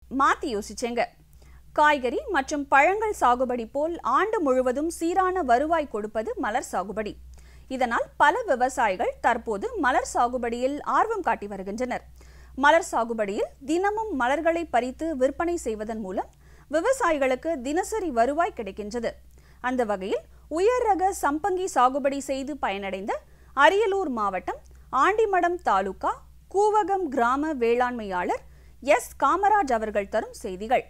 மாத்தி யோசிச்சேங்க காய்கறி மற்றும் பழங்கள் சாகுபடி போல் ஆண்டு முழுவதும் சீரான வருவாய் கொடுப்பது மலர் சாகுபடி இதனால் பல விவசாயிகள் தற்போது மலர் சாகுபடியில் ஆர்வம் காட்டி வருகின்றனர் மலர் சாகுபடியில் தினமும் மலர்களை பறித்து விற்பனை செய்வதன் மூலம் விவசாயிகளுக்கு தினசரி வருவாய் கிடைக்கின்றது அந்த வகையில் உயர் ரக சம்பங்கி சாகுபடி செய்து பயனடைந்த அரியலூர் மாவட்டம் ஆண்டிமடம் தாலுகா கூவகம் கிராம வேளாண்மையாளர் எஸ் காமராஜ் அவர்கள் தரும் செய்திகள்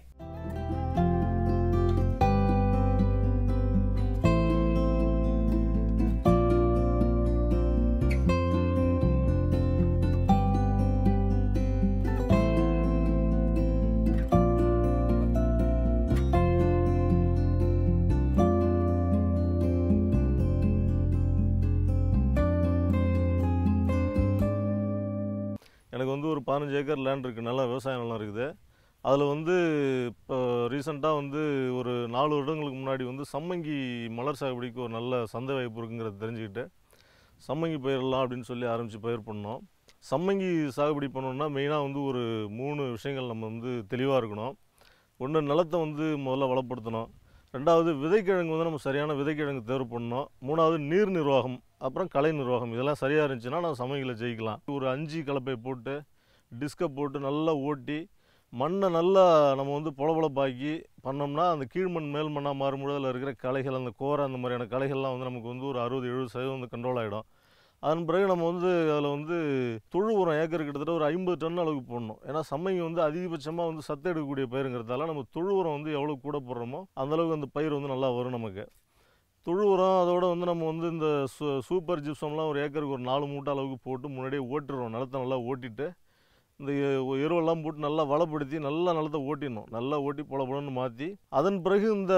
எனக்கு வந்து ஒரு பதினஞ்சு ஏக்கர் லேண்ட் இருக்குது நல்லா விவசாய நிலம் இருக்குது அதில் வந்து இப்போ ரீசெண்டாக வந்து ஒரு நாலு வருடங்களுக்கு முன்னாடி வந்து சம்மங்கி மலர் சாகுபடிக்கு ஒரு நல்ல சந்தை வாய்ப்பு இருக்குங்கிறத தெரிஞ்சுக்கிட்டு சம்மங்கி பயிரிடலாம் அப்படின்னு சொல்லி ஆரம்பித்து பயிர் பண்ணோம் சம்மங்கி சாகுபடி பண்ணோம்னா மெயினாக வந்து ஒரு மூணு விஷயங்கள் நம்ம வந்து தெளிவாக இருக்கணும் ஒன்று நிலத்தை வந்து முதல்ல வளப்படுத்தணும் ரெண்டாவது விதைக்கிழங்கு வந்து நம்ம சரியான விதைக்கிழங்கு தேர்வு பண்ணணும் மூணாவது நீர் நிர்வாகம் அப்புறம் கலை நிர்வாகம் இதெல்லாம் சரியாக இருந்துச்சுன்னா நம்ம சமையலில் ஜெயிக்கலாம் ஒரு அஞ்சு கலப்பை போட்டு டிஸ்கை போட்டு நல்லா ஓட்டி மண்ணை நல்லா நம்ம வந்து பொலபொலப்பாக்கி பண்ணோம்னா அந்த கீழ்மண் மேல் மண்ணாக மாறும்பொழுது அதில் இருக்கிற களைகள் அந்த கோரை அந்த மாதிரியான களைகள்லாம் வந்து நமக்கு வந்து ஒரு அறுபது எழுபது சதவீதம் வந்து கண்ட்ரோல் ஆகிடும் அதன் பிறகு நம்ம வந்து அதில் வந்து தொழு உரம் ஏக்கர் கிட்டத்தட்ட ஒரு ஐம்பது டன் அளவுக்கு போடணும் ஏன்னா சம்மங்கி வந்து அதிகபட்சமாக வந்து சத்து எடுக்கக்கூடிய பயிருங்கிறதால நம்ம தொழு உரம் வந்து எவ்வளோ கூட போடுறோமோ அந்தளவுக்கு அந்த பயிர் வந்து நல்லா வரும் நமக்கு தொழு உரம் அதோட வந்து நம்ம வந்து இந்த சூ சூப்பர் ஜிப்சம்லாம் ஒரு ஏக்கருக்கு ஒரு நாலு மூட்டை அளவுக்கு போட்டு முன்னாடியே ஓட்டிடுவோம் நிலத்தை நல்லா ஓட்டிட்டு இந்த எ- எருவெல்லாம் போட்டு நல்லா வளப்படுத்தி நல்லா நிலத்தை ஓட்டிடணும் நல்லா ஓட்டி பொல பொலன்னு மாற்றி அதன் பிறகு இந்த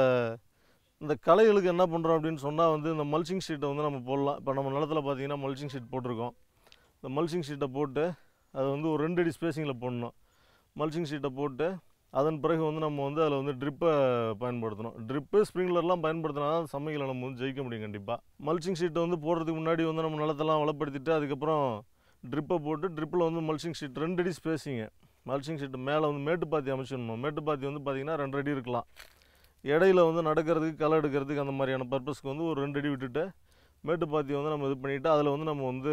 இந்த களைகளுக்கு என்ன பண்ணுறோம் அப்படின்னு சொன்னால் வந்து இந்த மல்ச்சிங் ஷீட்டை வந்து நம்ம போடலாம் இப்போ நம்ம நிலத்துல பார்த்தீங்கன்னா மல்ச்சிங் ஷீட் போட்டிருக்கோம் இந்த மல்ச்சிங் ஷீட்டை போட்டு அது வந்து ஒரு ரெண்டு அடி ஸ்பேசிங்கில் போடணும் மல்ச்சிங் ஷீட்டை போட்டு அதன் பிறகு வந்து நம்ம வந்து அதில் வந்து ட்ரிப்பை பயன்படுத்தணும் ட்ரிப்பு ஸ்ப்ரிங்க்லர்லாம் பயன்படுத்தினா தான் சமையலை நம்ம வந்து ஜெயிக்க முடியும் கண்டிப்பாக மல்ச்சிங் ஷீட்டை வந்து போடுறதுக்கு முன்னாடி வந்து நம்ம நிலத்தெல்லாம் வளப்படுத்திட்டு அதுக்கப்புறம் ட்ரிப்பை போட்டு ட்ரிப்பில் வந்து மல்ச்சிங் ஷீட் ரெண்டு அடி ஸ்பேஸிங்க மல்ச்சிங் ஷீட்டு மேலே வந்து மேட்டுப்பாத்தி அமைச்சிடணும் மேட்டுப்பாத்தி வந்து பார்த்திங்கன்னா ரெண்டு அடி இருக்கலாம் இடையில வந்து நடக்கிறதுக்கு களை எடுக்கிறதுக்கு அந்த மாதிரியான பர்பஸ்க்கு வந்து ஒரு ரெண்டு அடி விட்டுட்டு மேட்டுப்பாத்தி வந்து நம்ம இது பண்ணிவிட்டு அதில் வந்து நம்ம வந்து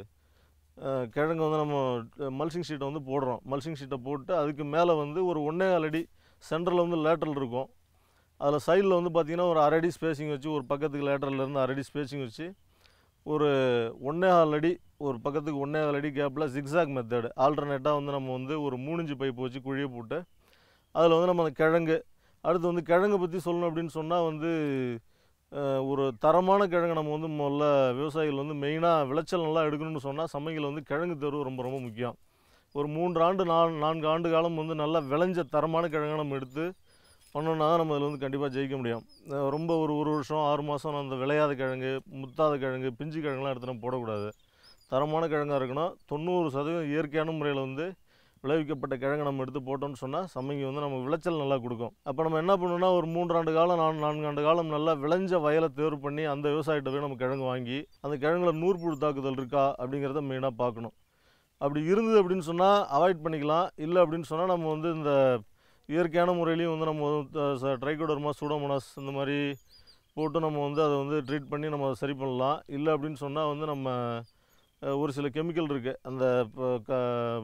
அஹ், கிழங்கு வந்து நம்ம மல்சிங் ஷீட்டை வந்து போடுறோம் மல்சிங் ஷீட்டை போட்டு அதுக்கு மேலே வந்து ஒரு ஒன்றே கால் அடி சென்டரில் வந்து லேட்டரல் இருக்கும் அதில் சைடில் வந்து பார்த்திங்கன்னா ஒரு அரை அடி ஸ்பேசிங் வச்சு ஒரு பக்கத்துக்கு lateral இருந்து அரை அடி ஸ்பேசிங் வச்சு ஒரு ஒன்றே கால் அடி ஒரு பக்கத்துக்கு ஒன்றே கால் அடி கேப்பில் ஜிக்ஸாக் மெத்தடு ஆல்டர்னேட்டாக வந்து நம்ம வந்து ஒரு மூணிஞ்சு பைப் வச்சு குழியை போட்டு அதில் வந்து நம்ம அந்த கிழங்கு அடுத்து வந்து கிழங்கை பற்றி சொல்லணும் அப்படின்னு சொன்னால் வந்து அஹ், ஒரு தரமான கிழங்கு நம்ம வந்து முதல்ல விவசாயிகள் வந்து மெயினாக விளைச்சல் நல்லா எடுக்கணும்னு சொன்னால் சமையல் வந்து கிழங்கு தேர்வு ரொம்ப ரொம்ப முக்கியம் ஒரு மூன்று ஆண்டு நாலு நான்கு ஆண்டு காலம் வந்து நல்லா விளைஞ்ச தரமான கிழங்கை நம்ம எடுத்து பண்ணோன்னா தான் நம்ம அதில் வந்து கண்டிப்பாக ஜெயிக்க முடியும் அஹ் ரொம்ப ஒரு ஒரு வருஷம் ஆறு மாதம் அந்த விளையாத கிழங்கு முத்தாத கிழங்கு பிஞ்சு கிழங்குலாம் எடுத்து நம்ம போடக்கூடாது தரமான கிழங்கா இருக்கணும் தொண்ணூறு சதவீதம் இயற்கையான முறையில் வந்து விளைவிக்கப்பட்ட கிழங்கு நம்ம எடுத்து போட்டோம்னு சொன்னால் சமைங்கி வந்து நம்ம விளைச்சல் நல்லா கொடுக்கும் அப்போ நம்ம என்ன பண்ணணும்னா ஒரு மூன்றாண்டு காலம் நான்கு நான்கு ஆண்டு காலம் நல்லா விளைஞ்ச வயலை தேர்வு பண்ணி அந்த விவசாயிகிட்ட போய் நம்ம கிழங்கு வாங்கி அந்த கிழங்குல நூற்புழு தாக்குதல் இருக்கா அப்படிங்கிறத மெயினாக பார்க்கணும் அப்படி இருந்தது அப்படின்னு சொன்னால் அவாய்ட் பண்ணிக்கலாம் இல்லை அப்படின்னு சொன்னால் நம்ம வந்து இந்த இயற்கையான முறையிலையும் வந்து நம்ம வந்து ட்ரைகோடர்மா சூடோமோனாஸ் இந்த மாதிரி போட்டு நம்ம வந்து அதை வந்து ட்ரீட் பண்ணி நம்ம அதை சரி பண்ணலாம் இல்லை அப்படின்னு சொன்னால் வந்து நம்ம அஹ், ஒரு சில கெமிக்கல் இருக்குது அந்த இப்போ க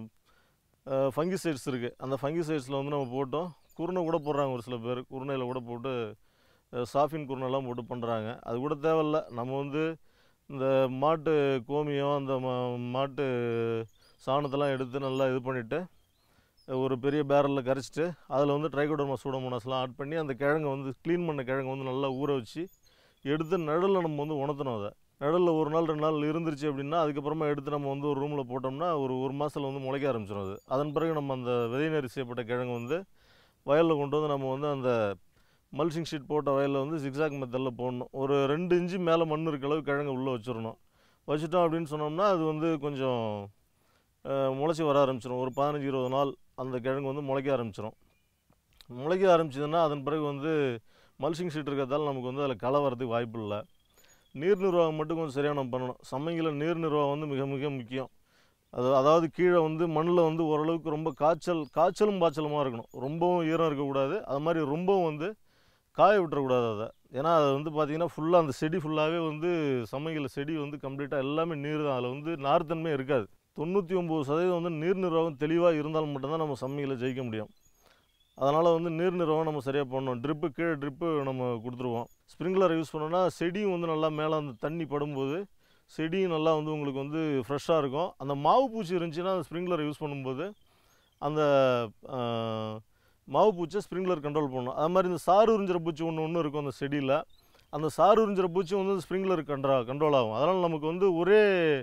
ஃபங்கிசைட்ஸ் இருக்குது அந்த ஃபங்கிசைட்ஸில் வந்து நம்ம போட்டோம் குருணை கூட போடுறாங்க ஒரு சில பேர் குருணையில் கூட போட்டு அஹ், சாஃபின் குருணைலாம் போட்டு பண்ணுறாங்க அது கூட தேவையில்ல நம்ம வந்து இந்த மாட்டு கோமியம் அந்த மா- மாட்டு சாணத்தெல்லாம் எடுத்து நல்லா இது பண்ணிவிட்டு ஒரு பெரிய பேரலில் கரைச்சிட்டு அதில் வந்து ட்ரைகோடர்மா சூடோமோனாஸ்லாம் ஆட் பண்ணி அந்த கிழங்கை வந்து க்ளீன் பண்ண கிழங்கை வந்து நல்லா ஊற வச்சு எடுத்து நிழலில் நம்ம வந்து உணர்த்தணும் அதை நிழலில் ஒரு நாள் ரெண்டு நாள் இருந்துருச்சு அப்படின்னா அதுக்கப்புறமா எடுத்து நம்ம வந்து ஒரு ரூமில் போட்டோம்னா ஒரு ஒரு மாதத்தில் வந்து முளைக்க ஆரம்பிச்சிடும் அது அதன் பிறகு நம்ம அந்த விதை நெறி செய்யப்பட்ட கிழங்கு வந்து வயலில் கொண்டு வந்து நம்ம வந்து அந்த மல்சிங் ஷீட் போட்ட வயலில் வந்து ஜிக்ஸாக் மெத்தடில் போடணும் ஒரு ரெண்டு இன்ச்சு மேலே மண் இருக்க அளவு கிழங்கு உள்ளே வச்சிடணும் வச்சுட்டோம் அப்படின்னு சொன்னோம்னா அது வந்து கொஞ்சம் அஹ், முளைச்சி வர ஆரம்பிச்சிடும் ஒரு பதினஞ்சு இருபது நாள் அந்த கிழங்கு வந்து முளைக்க ஆரம்பிச்சிடும் முளைக்க ஆரம்பிச்சதுன்னா அதன் பிறகு வந்து மல்சிங் ஷீட் இருக்கிறதால நமக்கு வந்து அதில் களை வரதுக்கு வாய்ப்பு இல்லை நீர் நிர்வாகம் மட்டும் கொஞ்சம் சரியாக நம்ம பண்ணணும் சமையலில் நீர் நிர்வாகம் வந்து மிக மிக முக்கியம் அது அதாவது கீழே வந்து மண்ணில் வந்து ஓரளவுக்கு ரொம்ப காய்ச்சல் காய்ச்சலும் பாய்ச்சலுமாக இருக்கணும் ரொம்பவும் ஈரம் இருக்கக்கூடாது அது மாதிரி ரொம்பவும் வந்து காய விட்டுறக்கூடாது அதை ஏன்னா அது வந்து பார்த்திங்கன்னா ஃபுல்லாக அந்த செடி ஃபுல்லாகவே வந்து சமையல் செடி வந்து கம்ப்ளீட்டாக எல்லாமே நீர் தான் அதில் வந்து நார்த்தன்மை இருக்காது தொண்ணூற்றி ஒம்பது சதவீதம் வந்து நீர் நிர்வாகம் தெளிவாக இருந்தால் மட்டும்தான் நம்ம சமையலை ஜெயிக்க முடியும் அதனால் வந்து நீர் நிர்வாகம் நம்ம சரியாக பண்ணணும் ட்ரிப்பு கீழே ட்ரிப்பு நம்ம கொடுத்துருவோம் ஸ்ப்ரிங்க்லர் யூஸ் பண்ணோன்னா செடியும் வந்து நல்லா மேலே அந்த தண்ணி படும்போது செடியும் நல்லா வந்து உங்களுக்கு வந்து ஃப்ரெஷ்ஷாக இருக்கும் அந்த மாவு பூச்சி இருந்துச்சுன்னா அந்த ஸ்ப்ரிங்க்லர் யூஸ் பண்ணும்போது அந்த ஆஹ், மாவு பூச்சியை ஸ்ப்ரிங்க்லர் கண்ட்ரோல் பண்ணணும் அது மாதிரி இந்த சாறு உறிஞ்சிற பூச்சி ஒன்று ஒன்று இருக்கும் அந்த செடியில் அந்த சாறு உறிஞ்சிற பூச்சி வந்து ஸ்ப்ரிங்க்லர் கண்ட்ரா கண்ட்ரோல் ஆகும் அதனால் நமக்கு வந்து ஒரே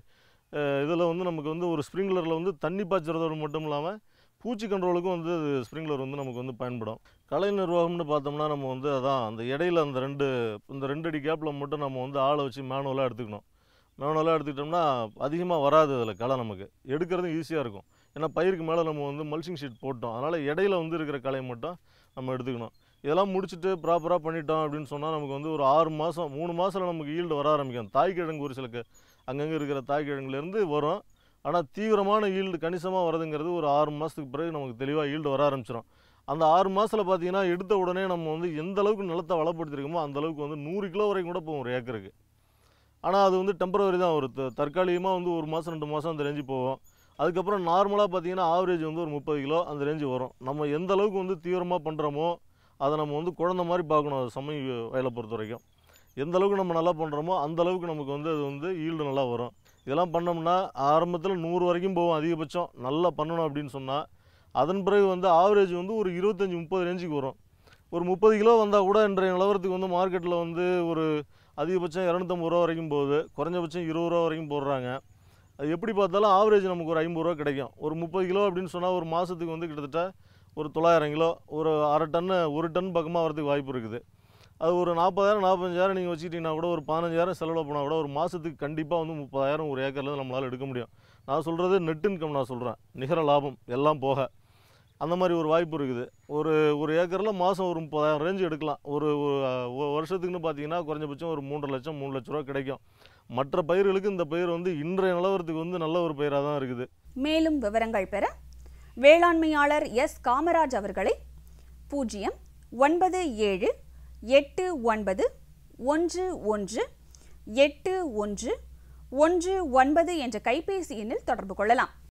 இதில் வந்து நமக்கு வந்து ஒரு ஸ்ப்ரிங்க்லரில் வந்து தண்ணி பாய்ச்சறதோடு மட்டும் இல்லாமல் பூச்சி கண்ட்ரோலுக்கும் வந்து ஸ்ப்ரிங்க்லர் வந்து நமக்கு வந்து பயன்படும் கலை நிர்வாகம்னு பார்த்தோம்னா நம்ம வந்து அதான் அந்த இடையில அந்த ரெண்டு இந்த ரெண்டு அடி கேப்பில் மட்டும் நம்ம வந்து ஆளை வச்சு மேனுவலாக எடுத்துக்கணும் மேனுவலாக எடுத்துக்கிட்டோம்னா அதிகமாக வராது அதில் களை நமக்கு எடுக்கிறதும் ஈஸியாக இருக்கும் ஏன்னா பயிருக்கு மேலே நம்ம வந்து மல்ச்சிங் ஷீட் போட்டோம் அதனால் இடையில வந்து இருக்கிற களையை மட்டும் நம்ம எடுத்துக்கணும் இதெல்லாம் முடிச்சுட்டு ப்ராப்பராக பண்ணிட்டோம் அப்படின்னு சொன்னால் நமக்கு வந்து ஒரு ஆறு மாதம் மூணு மாதத்தில் நமக்கு ஈல்டு வர ஆரம்பிக்கும் தாய்க்கிழங்கு ஒரு சில க- அங்கங்கே இருக்கிற தாய்க்கிழங்குலேருந்து வரும் ஆனால் தீவிரமான ஈல்டு கணிசமாக வரதுங்கிறது ஒரு ஆறு மாதத்துக்கு பிறகு நமக்கு தெளிவாக ஈல்டு வர ஆரம்பிச்சிடும் அந்த ஆறு மாதத்தில் பார்த்தீங்கன்னா எடுத்த உடனே நம்ம வந்து எந்த அளவுக்கு நிலத்தை வளப்படுத்திருக்கோமோ அந்த அளவுக்கு வந்து நூறு கிலோ வரைக்கும் கூட போகும் ஒரு ஏக்கருக்கு ஆனால் அது வந்து டெம்பரவரி தான் ஒரு த- தற்காலிகமாக வந்து ஒரு மாதம் ரெண்டு மாதம் அந்த ரேஞ்சு போகும் அதுக்கப்புறம் நார்மலாக பார்த்தீங்கன்னா ஆவரேஜ் வந்து ஒரு முப்பது கிலோ அந்த ரேஞ்சு வரும் நம்ம எந்த அளவுக்கு வந்து தீவிரமாக பண்ணுறோமோ அதை நம்ம வந்து குழந்த மாதிரி பார்க்கணும் அது சமை வயலை பொறுத்த வரைக்கும் எந்த அளவுக்கு நம்ம நல்லா பண்ணுறோமோ அந்த அளவுக்கு நமக்கு வந்து அது வந்து ஈல்டு நல்லா வரும் இதெல்லாம் பண்ணோம்னா ஆரம்பத்தில் நூறு வரைக்கும் போகும் அதிகபட்சம் நல்லா பண்ணணும் அப்படின்னு சொன்னால் அதன் பிறகு வந்து ஆவரேஜ் வந்து ஒரு இருபத்தஞ்சி முப்பது ரேஞ்சுக்கு வரும் ஒரு முப்பது கிலோ வந்தால் கூட இன்றைய நிலவரத்துக்கு வந்து மார்க்கெட்டில் வந்து ஒரு அதிகபட்சம் இரநூத்தம்பது ரூபா வரைக்கும் போகுது குறைஞ்சபட்சம் இருபது ரூபா வரைக்கும் போடுறாங்க அது எப்படி பார்த்தாலும் ஆவரேஜ் நமக்கு ஒரு ஐம்பது ரூபா கிடைக்கும் ஒரு முப்பது கிலோ அப்படின்னு சொன்னால் ஒரு மாதத்துக்கு வந்து கிட்டத்தட்ட ஒரு தொள்ளாயிரம் கிலோ ஒரு அரை டன்னு ஒரு டன் பக்கமாக வரதுக்கு வாய்ப்பு இருக்குது அது ஒரு நாற்பதாயிரம் நாற்பத்தஞ்சாயிரம் நீங்கள் வச்சுக்கிட்டிங்கன்னா கூட ஒரு பதினஞ்சாயிரம் செலவில் போனால் கூட ஒரு மாதத்துக்கு கண்டிப்பாக வந்து முப்பதாயிரம் ஒரு ஏக்கரில் நம்மளால் எடுக்க முடியும் நான் சொல்கிறது நெட் இன்கம் நான் சொல்கிறேன் நிகர லாபம் எல்லாம் போக அந்த மாதிரி ஒரு வாய்ப்பு இருக்குது ஒரு ஒரு ஏக்கரில் மாதம் ஒரு முப்பதாயிரம் ரேஞ்சு எடுக்கலாம் ஒரு ஒரு, அஹ், ஒரு வருஷத்துக்குன்னு பார்த்தீங்கன்னா குறைஞ்சபட்சம் ஒரு மூன்றரை லட்சம் மூணு லட்ச ரூபா கிடைக்கும் மற்ற பயிர்களுக்கு இந்த பயிர் வந்து இன்றைய நிலவரத்துக்கு வந்து நல்ல ஒரு பயிராக தான் இருக்குது மேலும் விவரங்கள் பெற வேளாண்மையாளர் எஸ் காமராஜ் அவர்களை பூஜ்ஜியம் ஒன்பது ஏழு எட்டு ஒன்பது ஒன்று ஒன்று எட்டு ஒன்று ஒன்று ஒன்பது என்ற கைபேசி எண்ணில் தொடர்பு கொள்ளலாம்